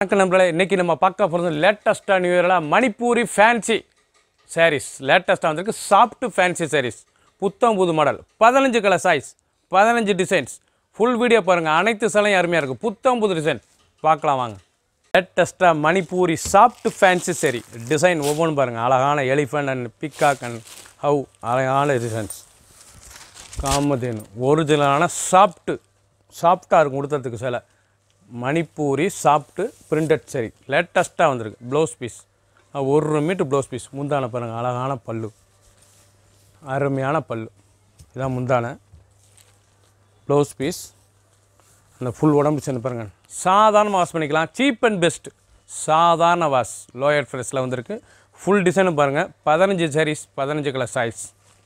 வணக்கம் நம்மளே இன்னைக்கு நம்ம பார்க்க போகிறது லேட்டஸ்ட்டாக நியூ இயரில் மணிப்பூரி ஃபேன்சி சாரீஸ் லேட்டஸ்ட்டாக வந்திருக்கு சாஃப்ட் ஃபேன்சி சாரீஸ் புத்தம் புது மாடல் பதினஞ்சு கலர் சைஸ் பதினஞ்சு டிசைன்ஸ் ஃபுல் வீடியோ பாருங்கள் அனைத்து சிலையும் அருமையாக இருக்குது புத்தம் புது டிசைன் பார்க்கலாம் வாங்க லேட்டஸ்ட்டாக Manipuri soft fancy sari design ஒவ்வொன்றும் பாருங்கள் அழகான elephant and peacock and owl அழகான டிசைன்ஸ் காமதேனு ஒரிஜினலான சாஃப்ட்டு சாஃப்டாக இருக்கும் கொடுத்ததுக்கு சில மணிப்பூரி சாஃப்ட்டு பிரிண்டட் சரி லேட்டஸ்ட்டாக வந்திருக்கு ப்ளவுஸ் பீஸ் ஒரு மீட்ரு ப்ளவுஸ் பீஸ் முந்தான பாருங்கள் அழகான பல்லு அருமையான பல்லு இதான் முந்தான ப்ளவுஸ் பீஸ் அந்த ஃபுல் உடம்பு சேர்ந்து பாருங்கள் சாதாரண வாஷ் பண்ணிக்கலாம் சீப் அண்ட் பெஸ்ட் சாதாரண வாஷ் லோயர் ஃப்ரெஷ்ஷில் வந்திருக்கு ஃபுல் டிசைனும் பாருங்கள் பதினஞ்சு சாரீஸ் பதினஞ்சு கலர் சைஸ்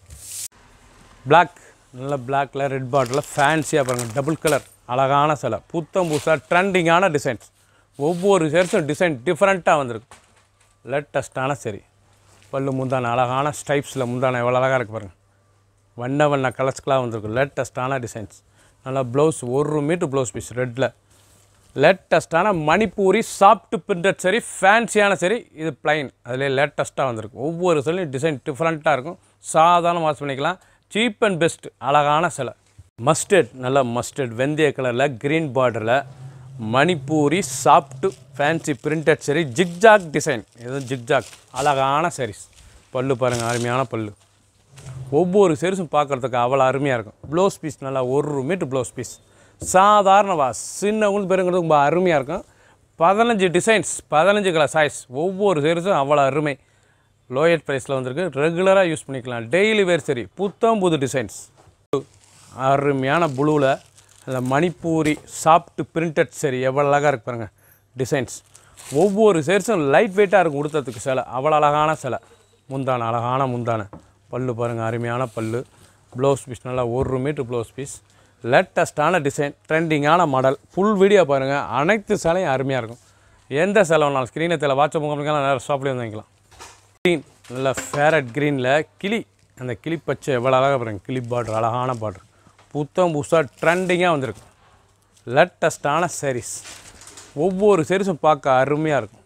Black நல்ல பிளாக்ல ரெட் பார்டரில் ஃபேன்சியாக பாருங்கள் டபுள் கலர் அழகான சிலை புத்தம் புதுசாக ட்ரெண்டிங்கான டிசைன்ஸ் ஒவ்வொரு சேர்ஸும் டிசைன் டிஃப்ரெண்ட்டாக வந்திருக்கு லேட்டஸ்ட்டான சரி பல்லு முந்தான அழகான ஸ்டைப்ஸில் முந்தான எவ்வளோ அழகாக இருக்குது பாருங்கள் வண்ண வண்ண கலர்ஸ்க்கெலாம் வந்திருக்கு லேட்டஸ்ட்டான டிசைன்ஸ் நல்லா ப்ளவுஸ் ஒரு மீட்ரு ப்ளவுஸ் பீஸ் ரெட்டில் லேட்டஸ்ட்டான மணிப்பூரி சாஃப்ட் பிரிண்டட் சரி ஃபேன்சியான சரி இது பிளைன் அதிலே லேட்டஸ்ட்டாக வந்திருக்கு ஒவ்வொரு சிலையும் டிசைன் டிஃப்ரெண்ட்டாக இருக்கும் சாதாரண வாஷ் பண்ணிக்கலாம் சீப் அண்ட் பெஸ்ட் அழகான சிலை மஸ்டர்ட் நல்ல மஸ்டர்ட் வெந்தய கலரில் க்ரீன் பார்டரில் Manipuri soft fancy printed sari zigzag design இது ஜிக்ஜாக் அழகான sarees பல்லு பாருங்கள் அருமையான பல்லு ஒவ்வொரு செருசும் பார்க்குறதுக்கு அவ்வளோ அருமையாக இருக்கும் ப்ளவுஸ் பீஸ் நல்லா ஒரு மீட்ரு ப்ளவுஸ் பீஸ் சாதாரண வாஸ் சின்னவங்களும் பெருங்கிறது ரொம்ப அருமையாக இருக்கும் பதினஞ்சு டிசைன்ஸ் பதினஞ்சு கலர் சைஸ் ஒவ்வொரு செருசும் அவ்வளோ அருமை லோயர் ப்ரைஸில் வந்திருக்கு ரெகுலராக யூஸ் பண்ணிக்கலாம் டெய்லி வேர் சரி புத்தம் புது டிசைன்ஸ் அருமையான ப்ளூவில் அந்த மணிப்பூரி சாஃப்ட் பிரிண்டட் சரி எவ்வளோ அழகாக இருக்கு பாருங்கள் டிசைன்ஸ் ஒவ்வொரு சேர்ஸும் லைட் வெயிட்டாக இருக்கும் கொடுத்ததுக்கு சிலை அவ்வளோ அழகான சிலை முந்தான அழகான முந்தான பல்லு பாருங்கள் அருமையான பல்லு ப்ளவுஸ் பீஸ் நல்லா ஒரு மீட்ரு ப்ளவுஸ் பீஸ் லேட்டஸ்ட்டான டிசைன் ட்ரெண்டிங்கான மாடல் ஃபுல் வீடியோ பாருங்கள் அனைத்து சிலையும் அருமையாக இருக்கும் எந்த சிலை வேணாலும் ஸ்க்ரீனை தெரியல வாட்ஸ்அப் முகமைக்கெல்லாம் நேரம் ஷாப்லேயே வந்து வாங்கிக்கலாம் க்ரீன் நல்ல ஃபேரட் க்ரீனில் கிளி அந்த கிளி பச்சை எவ்வளோ அழகாக பாருங்க கிளி பார்டர் அழகான பார்டர் புத்தம் புதுசாக ட்ரெண்டிங்காக வந்திருக்கு லேட்டஸ்டான sarees ஒவ்வொரு செரிஸும் பார்க்க அருமையாக இருக்கும்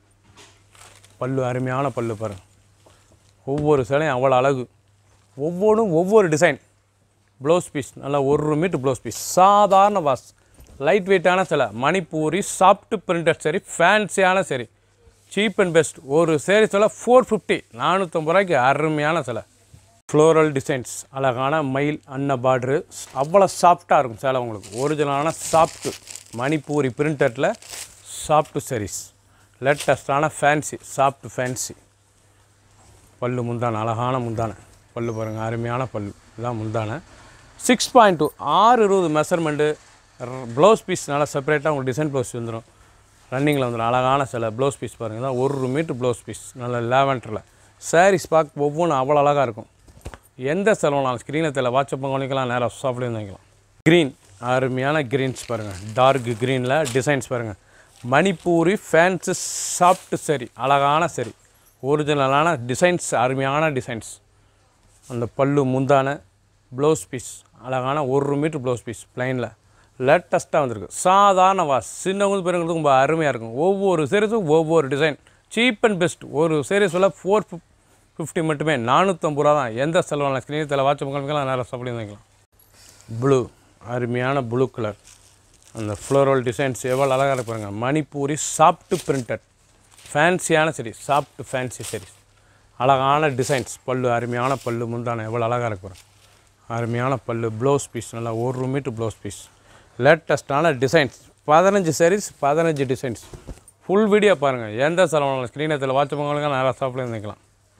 பல்லு அருமையான பல்லு பாருங்க ஒவ்வொரு சிலையும் அவ்வளோ அழகு ஒவ்வொன்றும் ஒவ்வொரு டிசைன் ப்ளவுஸ் பீஸ் நல்லா ஒரு மீட்ரு ப்ளவுஸ் பீஸ் சாதாரண வாஸ் லைட் வெயிட்டான சிலை மணிப்பூரி சாஃப்ட் பிரிண்டட் சரி ஃபேன்சியான சரி சீப் அண்ட் பெஸ்ட் ஒரு சேரீ சிலை ஃபோர் ஃபிஃப்டி நானூற்றம்பது ரூபாய்க்கு அருமையான சிலை ஃப்ளோரல் டிசைன்ஸ் அழகான மயில் அன்ன பார்டரு அவ்வளோ சாஃப்டாக இருக்கும் சேலை உங்களுக்கு ஒரிஜினலான சாஃப்ட்டு மணிப்பூரி பிரிண்டட்டில் சாஃப்ட் sarees லேட்டஸ்டான ஃபேன்சி சாஃப்ட் ஃபேன்சி பல்லு முந்தான அழகான முந்தான பல்லு பாருங்கள் அருமையான பல்லு இதுதான் முந்தான சிக்ஸ் பாயிண்ட் டூ ஆறு இருபது மெஷர்மெண்ட்டு ப்ளவுஸ் பீஸ் நல்லா செப்பரேட்டாக உங்களுக்கு டிசைன் ப்ளவுஸ் வந்துடும் ரன்னிங்கில் வந்துடும் அழகான சில ப்ளவுஸ் பீஸ் பாருங்கள் தான் ஒரு மீட்ரு ப்ளவுஸ் பீஸ் நல்ல லேவெண்டரில் சாரீஸ் பார்க்க ஒவ்வொன்றும் அவ்வளோ அழகாக இருக்கும் எந்த செலவுனாலும் ஸ்க்ரீனில் தெரியல வாட்ஸ்அப் பண்ணிக்கலாம் நேராக ஷாப்லேயே வாங்கிக்கலாம் க்ரீன் அருமையான க்ரீன்ஸ் பாருங்கள் டார்க் க்ரீனில் டிசைன்ஸ் பாருங்கள் மணிப்பூரி ஃபேன்ஸு சாஃப்ட் சரி அழகான சரி ஒரிஜினலான டிசைன்ஸ் அருமையான டிசைன்ஸ் அந்த பல்லு முந்தான ப்ளவுஸ் பீஸ் அழகான ஒரு மீட்ரு ப்ளவுஸ் பீஸ் ப்ளைனில் லேட்டஸ்ட்டாக வந்திருக்கு சாதாரண வாஸ் சின்னவங்க பெருங்கிறது ரொம்ப அருமையாக இருக்கும் ஒவ்வொரு சீரீஸும் ஒவ்வொரு டிசைன் சீப் அண்ட் பெஸ்ட் ஒரு சீரீஸ் வில ஃபோர் ஃபிஃப்டி மட்டுமே நானூற்றம்பது ரூபா தான் எந்த செலவான ஸ்க்ரீன் தலை வாட்ச் முகலாம் நேரம் சப்படி வாங்கிக்கலாம் ப்ளூ அருமையான ப்ளூ கலர் அந்த ஃப்ளோரல் டிசைன்ஸ் எவ்வளோ அழகாக இருக்கு பாருங்க Manipuri soft printed ஃபேன்சியான sari soft fancy சரி அழகான டிசைன்ஸ் பல்லு அருமையான பல்லு முந்தான எவ்வளோ அழகாக இருக்கு பாருங்க அருமையான பல்லு ப்ளவுஸ் பீஸ் நல்லா ஒரு மீட்ரு ப்ளவுஸ் பீஸ் லேட்டஸ்டான டிசைன்ஸ் பதினஞ்சு sarees பதினஞ்சு டிசைன்ஸ் ஃபுல் வீடியோ பாருங்கள் எந்த செலவான ஸ்க்ரீனத்தில் வாட்ச் பண்ணுங்க நேராக ஷாப்லேயே இருந்துக்கலாம்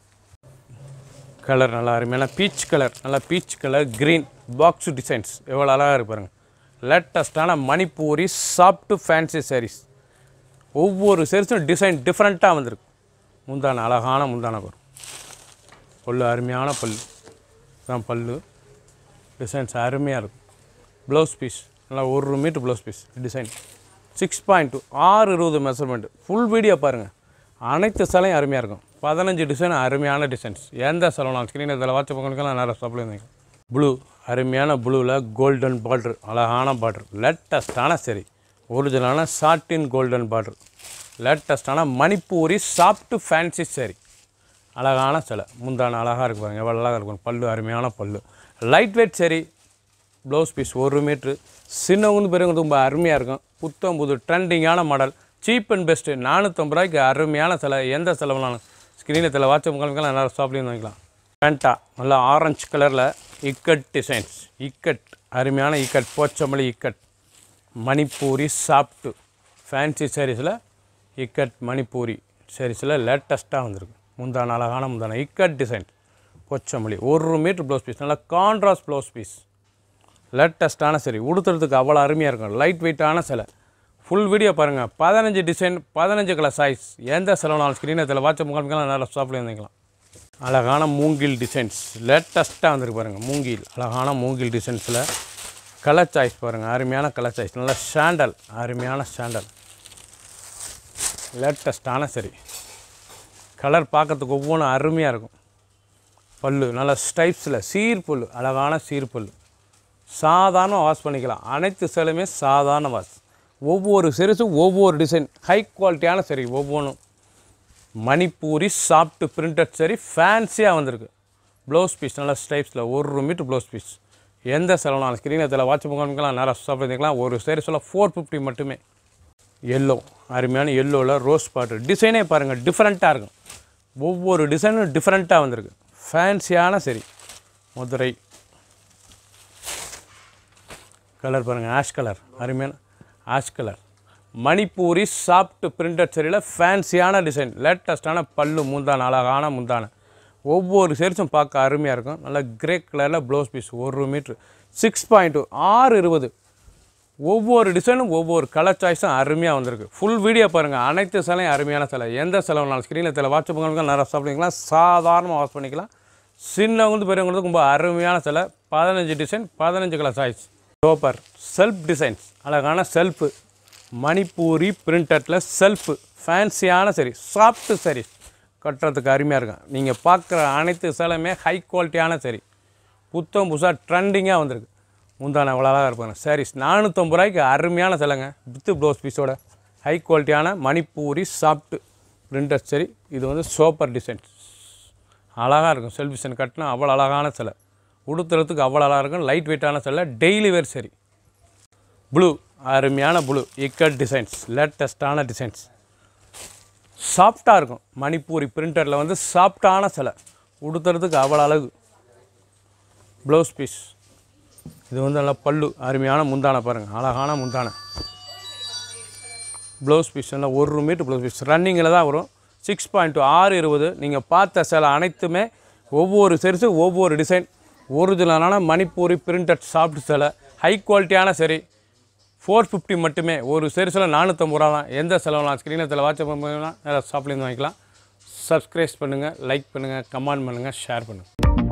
கலர் நல்லா அருமையான பீச் கலர் நல்லா peach colour green box designs எவ்வளோ அழகாக இருக்கு பாருங்க லேட்டஸ்ட்டான மணிப்பூரி சாஃப்ட் ஃபேன்சி sarees ஒவ்வொரு செரிஸும் டிசைன் டிஃப்ரெண்ட்டாக வந்திருக்கு முந்தான அழகான முந்தான வரும் பல்லு அருமையான பல்லு தான் பல்லு டிசைன்ஸ் அருமையாக இருக்கும் ப்ளவுஸ் பீஸ் நல்லா ஒரு metre blouse piece design six point two ஆறு இருபது மெஷர்மெண்ட் ஃபுல் வீடியோ பாருங்கள் அனைத்து சிலையும் அருமையாக இருக்கும் பதினஞ்சு டிசைன் அருமையான டிசைன்ஸ் எந்த செலவுனாலும் ஸ்க்ரீன் இதில் வாட்ச் பண்ணுறதுக்கெல்லாம் நிறைய சப்ளை இருந்தீங்க ப்ளூ அருமையான ப்ளூவில் கோல்டன் பார்டர் அழகான பார்டர் லேட்டஸ்டான சரி ஒரிஜினலான சாட்டின் கோல்டன் பார்டர் லேட்டஸ்டான மணிப்பூரி சாஃப்ட் ஃபேன்சி saree அழகான சிலை முந்தான அழகாக இருக்கு பாருங்க எவ்வளோ அழகாக இருக்கும் பல்லு அருமையான pallu light weight sari blouse piece ஒரு மீட்ரு சின்னவங்க பெரியவங்க ரொம்ப அருமையாக இருக்கும் புத்தம் புது ட்ரெண்டிங்கான மாடல் சீப் அண்ட் பெஸ்ட்டு நானூற்றம்பது ரூபாய்க்கு அருமையான சிலை எந்த செலவுனாலும் ஸ்க்ரீனில் சில வாட்ச் முக்காலுக்கெல்லாம் நல்லா ஷாப்லேயும் வாங்கிக்கலாம் பேண்டா நல்லா ஆரஞ்சு கலரில் இக்கட் டிசைன்ஸ் இக்கட் அருமையான இக்கட் போச்சமல்லி இக்கட் மணிப்பூரி சாப்ட்டு ஃபேன்சி சாரீஸில் இக்கட் மணிப்பூரி சாரீஸில் லேட்டஸ்ட்டாக வந்திருக்கு முந்தான அழகான முந்தான இக்கட் டிசைன் பொச்சமல்லி ஒரு மீட்டர் ப்ளவுஸ் பீஸ் நல்லா கான்ட்ராஸ்ட் ப்ளவுஸ் பீஸ் லேட்டஸ்ட்டான சரி உடுத்துறதுக்கு அவ்வளோ அருமையாக இருக்கும் லைட் வெயிட்டான சிலை ஃபுல் வீடியோ பாருங்கள் பதினஞ்சு டிசைன் பதினஞ்சு கலர் சைஸ் எந்த செலவுனாலும் ஸ்க்ரீனை இதில் வாட்ச முகாமிக்கலாம் நல்லா ஷாப்பில் இருந்துக்கலாம் அழகான மூங்கில் டிசைன்ஸ் லேட்டஸ்ட்டாக வந்திருக்கு பாருங்கள் மூங்கில் அழகான மூங்கில் டிசைன்ஸில் கலர் சாய்ஸ் பாருங்கள் அருமையான கலர் சாய்ஸ் நல்லா சாண்டல் அருமையான சாண்டல் லேட்டஸ்ட்டான சரி கலர் பார்க்கறதுக்கு ஒவ்வொன்றும் அருமையாக இருக்கும் பல்லு நல்லா ஸ்டைப்ஸில் சீர் புல் அழகான சீர் புல் சாதாரண வாஷ் பண்ணிக்கலாம் அனைத்து சேலுமே சாதாரண வாஷ் ஒவ்வொரு செரிசும் ஒவ்வொரு டிசைன் ஹை குவாலிட்டியான சரி ஒவ்வொன்றும் மணிப்பூரி சாஃப்ட் பிரிண்டட் சரி ஃபேன்சியாக வந்திருக்கு ப்ளவுஸ் பீஸ் நல்லா ஸ்டைப்ஸில் ஒரு மீட்டர் ப்ளவுஸ் பீஸ் எந்த செலவுனாலும் ஸ்க்ரீன் இதில் வாட்ச் முகாமிக்கலாம் நேராக சாப்பிட்றதுக்கலாம் ஒரு சேரீஸில் ஃபோர் ஃபிஃப்டி மட்டுமே எல்லோ அருமையான எல்லோவில் ரோஸ் பாட்டு டிசைனே பாருங்கள் டிஃப்ரெண்ட்டாக இருக்கும் ஒவ்வொரு டிசைனும் டிஃப்ரெண்ட்டாக வந்திருக்கு ஃபேன்சியான சரி மதுரை கலர் பாருங்கள் ஆஷ் கலர் அருமையான ash colour Manipuri soft printed சரியில் ஃபேன்சியான டிசைன் லேட்டஸ்ட்டான பல்லு முந்தான அழகான முந்தான ஒவ்வொரு சேரிஸும் பார்க்க அருமையாக இருக்கும் நல்ல கிரே கலரில் ப்ளவுஸ் பீஸ் ஒரு மீட்ரு சிக்ஸ் பாயிண்ட் ஆறு இருபது ஒவ்வொரு டிசைனும் ஒவ்வொரு கலர் சாய்ஸும் அருமையாக வந்திருக்கு ஃபுல் வீடியோ பாருங்கள் அனைத்து சிலையும் அருமையான சிலை எந்த செலவுனாலும் ஸ்க்ரீனில் சில வாட்ச் பண்ணுங்க நிறைய சாப்பிடுங்களா சாதாரணமாக வாஷ் பண்ணிக்கலாம் சின்னவங்களுக்கு பெரியவங்களுக்கு ரொம்ப அருமையான சிலை பதினஞ்சு டிசைன் பதினஞ்சு colour choice super self designs அழகான செல்ஃபு மணிப்பூரி பிரிண்டட்டில் செல்ஃபு ஃபேன்சியான சரி சாஃப்ட் சரி கட்டுறதுக்கு அருமையாக இருக்கும் நீங்கள் பார்க்குற அனைத்து சேலையுமே ஹை குவாலிட்டியான சரி புத்தம் புதுசாக ட்ரெண்டிங்காக வந்திருக்கு முந்தான அவ்வளோதான் இருப்பாங்க சாரீஸ் நானூற்றம்பது ரூபாய்க்கு அருமையான சிலைங்க வித்து ப்ளவுஸ் பீஸோட ஹை குவாலிட்டியான மணிப்பூரி சாஃப்ட் பிரிண்டட் சரி இது வந்து சோப்பர் டிசைன்ஸ் அழகாக இருக்கும் செல்ஃப் டிசைன் கட்டினா அவ்வளோ அழகான சிலை உடுத்துறதுக்கு அவ்வளோ அழகாக இருக்கும் லைட் வெயிட்டான சிலை டெய்லி வேர் சரி ப்ளூ அருமையான ப்ளூ இக்கட் டிசைன்ஸ் லேட்டஸ்ட்டான டிசைன்ஸ் சாஃப்டாக இருக்கும் மணிப்பூரி பிரிண்டரில் வந்து சாஃப்டான சிலை உடுத்துறதுக்கு அவ்வளோ அழகு ப்ளவுஸ் பீஸ் இது வந்து நல்லா பல்லு அருமையான முந்தானை பாருங்கள் அழகான முந்தானை ப்ளவுஸ் பீஸ் நல்லா ஒரு மீட்டர் ப்ளவுஸ் பீஸ் ரன்னிங்கில் தான் வரும் சிக்ஸ் பாயிண்ட் ஆறு இருபது நீங்கள் பார்த்த சில அனைத்துமே ஒவ்வொரு செரிசு ஒவ்வொரு டிசைன் ஒரிஜினலான மணிப்பூரி பிரிண்டட் சாஃப்ட் சிலை ஹை குவாலிட்டியான சரி ஃபோர் ஃபிஃப்டி மட்டுமே ஒரு செரிசில் நானூற்றம்பது ரூபா தான் எந்த செலவுலாம் ஸ்க்ரீனை இதில் வாட்ஸ்அப் பண்ணுங்கன்னா ஷாப்லேருந்து வாங்கிக்கலாம் சப்ஸ்கிரைப் பண்ணுங்கள் லைக் பண்ணுங்கள் கமெண்ட் பண்ணுங்கள் ஷேர் பண்ணுங்கள்